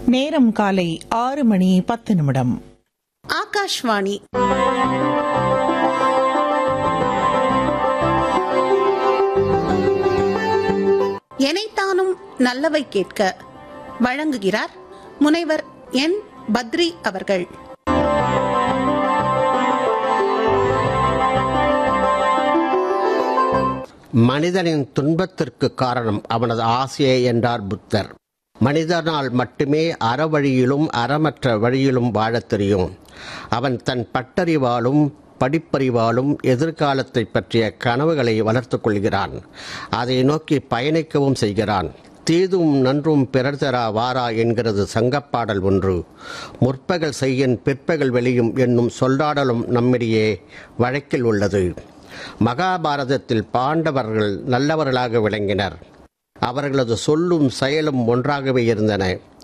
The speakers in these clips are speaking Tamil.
நேரம் காலை ஆறு மணி பத்து நிமிடம் ஆகாஷ்வாணி எனைத்தானும் நல்லவை கேட்க வழங்குகிறார் முனைவர் என் பத்ரி அவர்கள் மனிதனின் துன்பத்திற்கு காரணம் அவனது ஆசையே என்றார் புத்தர் மனிதனால் மட்டுமே அறவழியிலும் அறமற்ற வழியிலும் வாழத் தெரியும் அவன் தன் பட்டறிவாலும் படிப்பறிவாலும் எதிர்காலத்தை பற்றிய கனவுகளை வளர்த்துக் கொள்கிறான் அதை நோக்கி பயணிக்கவும் செய்கிறான் தீதும் நன்றும் பிறர் தரா வாரா என்கிறது சங்கப்பாடல் ஒன்று முற்பகல் செய்யின் பிற்பகல் வெளியும் என்னும் சொல்லாடலும் நம்மிடையே வழக்கில் உள்ளது மகாபாரதத்தில் பாண்டவர்கள் நல்லவர்களாக விளங்கினர் அவர்களது சொல்லும் செயலும் ஒன்றாகவே இருந்தன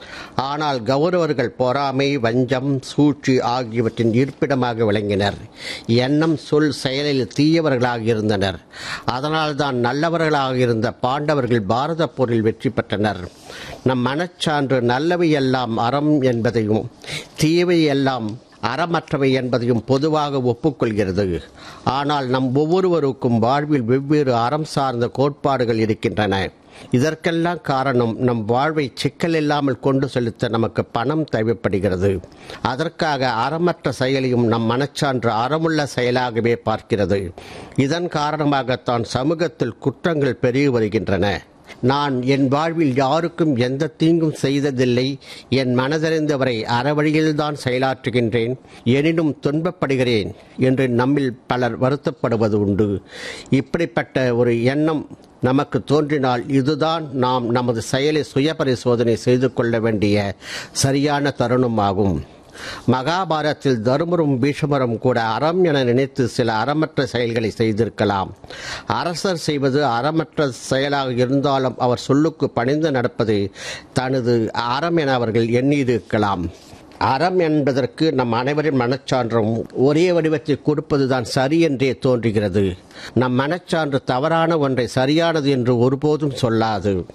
ஆனால் கௌரவர்கள் பொறாமை வஞ்சம் சூழ்ச்சி ஆகியவற்றின் இருப்பிடமாக விளங்கினர் எண்ணம் சொல் செயலில் தீயவர்களாக இருந்தனர் அதனால்தான் நல்லவர்களாக இருந்த பாண்டவர்கள் பாரத போரில் வெற்றி பெற்றனர் நம் மனச்சான்று நல்லவை எல்லாம் அறம் என்பதையும் தீயவை எல்லாம் அறமற்றவை என்பதையும் பொதுவாக ஒப்புக்கொள்கிறது ஆனால் நம் ஒவ்வொருவருக்கும் வாழ்வில் வெவ்வேறு அறம் சார்ந்த கோட்பாடுகள் இருக்கின்றன இதற்கெல்லாம் காரணம் நம் வாழ்வை சிக்கல் இல்லாமல் கொண்டு செலுத்த நமக்கு பணம் தேவைப்படுகிறது அதற்காக அறமற்ற செயலையும் நம் மனச்சான்று அறமுள்ள செயலாகவே பார்க்கிறது இதன் காரணமாகத்தான் சமூகத்தில் குற்றங்கள் பெருகி வருகின்றன நான் என் வாழ்வில் யாருக்கும் எந்த தீங்கும் செய்ததில்லை என் மனதறிந்தவரை அறவழியில்தான் செயலாற்றுகின்றேன் எனினும் துன்பப்படுகிறேன் என்று நம்மில் பலர் வருத்தப்படுவது உண்டு இப்படிப்பட்ட ஒரு எண்ணம் நமக்கு தோன்றினால் இதுதான் நாம் நமது செயலை சுய பரிசோதனை செய்து கொள்ள வேண்டிய சரியான தருணமாகும் மகாபாரத்தில் தருமரும் பீஷ்மரும் கூட அறம் என நினைத்து சில அறமற்ற செயல்களை செய்திருக்கலாம் அரசர் செய்வது அறமற்ற செயலாக இருந்தாலும் அவர் சொல்லுக்கு பணிந்து நடப்பது தனது அறம் என அவர்கள் எண்ணியிருக்கலாம் அறம் என்பதற்கு நம் அனைவரின் மனச்சான்றும் ஒரே வடிவத்தை கொடுப்பதுதான் சரி என்றே தோன்றுகிறது நம் மனச்சான்று தவறான ஒன்றை சரியானது என்று ஒருபோதும் சொல்லாது